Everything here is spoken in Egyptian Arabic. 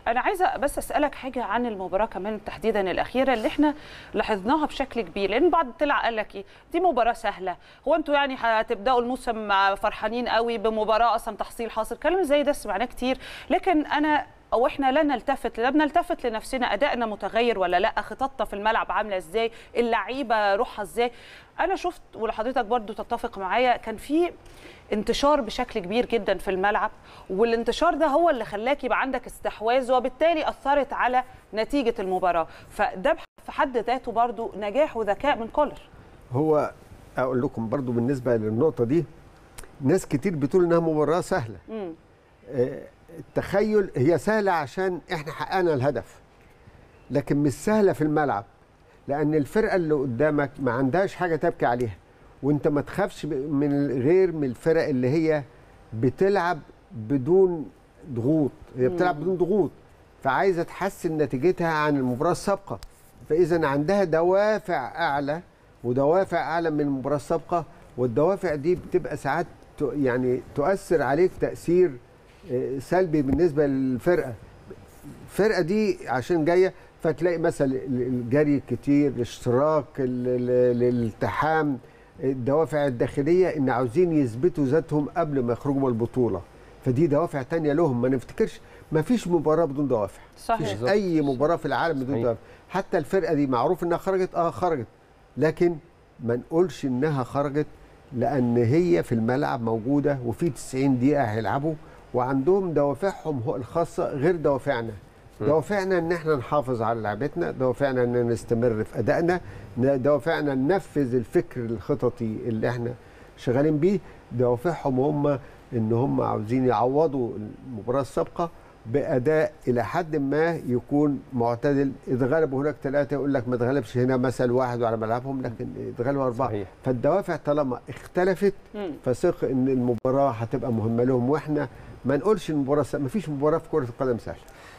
انا عايزه بس اسالك حاجه عن المباراه كمان تحديدا الاخيره اللي احنا لاحظناها بشكل كبير لان بعض طلع قال لك ايه دي مباراه سهله هو انتوا يعني هتبداوا الموسم فرحانين قوي بمباراه اصلا تحصيل حاصل كلام زي ده سمعناه كتير لكن انا او احنا لا نلتفت لا بنلتفت لنفسنا ادائنا متغير ولا لا خططنا في الملعب عامله ازاي اللعيبه روحها ازاي انا شفت ولحضرتك برضو تتفق معايا كان في انتشار بشكل كبير جدا في الملعب والانتشار ده هو اللي خلاك يبقى عندك استحواذ وبالتالي اثرت على نتيجه المباراه فده في حد ذاته برضو نجاح وذكاء من كولر هو اقول لكم برضو بالنسبه للنقطه دي ناس كتير بتقول انها مباراه سهله مم. آه، التخيل هي سهله عشان احنا حققنا الهدف لكن مش سهله في الملعب لان الفرقه اللي قدامك ما عندهاش حاجه تبكي عليها وانت ما تخافش من غير من الفرق اللي هي بتلعب بدون ضغوط هي بتلعب بدون ضغوط فعايزه تحسن نتيجتها عن المباراه السابقه فاذا عندها دوافع اعلى ودوافع اعلى من المباراه السابقه والدوافع دي بتبقى ساعات ت- يعني تؤثر عليك تاثير آه، سلبي بالنسبه للفرقه الفرقه دي عشان جايه فتلاقي مثلا ال- الجري كتير الاشتراك ال- ال- الالتحام الدوافع الداخليه ان عاوزين يثبتوا ذاتهم قبل ما يخرجوا من البطوله فدي دوافع تانية لهم ما نفتكرش ما فيش مباراه بدون دوافع صحيح مفيش اي مباراه في العالم بدون صحيح. دوافع حتى الفرقه دي معروف انها خرجت اه خرجت لكن ما نقولش انها خرجت لان هي في الملعب موجوده وفي 90 دقيقه هيلعبوا وعندهم دوافعهم هو الخاصه غير دوافعنا دوافعنا ان احنا نحافظ على لعبتنا دوافعنا ان نستمر في ادائنا دوافعنا ننفذ الفكر الخططي اللي احنا شغالين بيه دوافعهم هم ان هم عاوزين يعوضوا المباراه السابقه باداء الى حد ما يكون معتدل اذا غلبوا هناك ثلاثه يقول لك ما اتغلبش هنا مثل واحد على ملعبهم لكن اتغلبوا اربعه صحيح. فالدوافع طالما اختلفت مم. فثق ان المباراه هتبقى مهمه لهم واحنا ما نقولش المباراه ما فيش مباراه في كره القدم سهله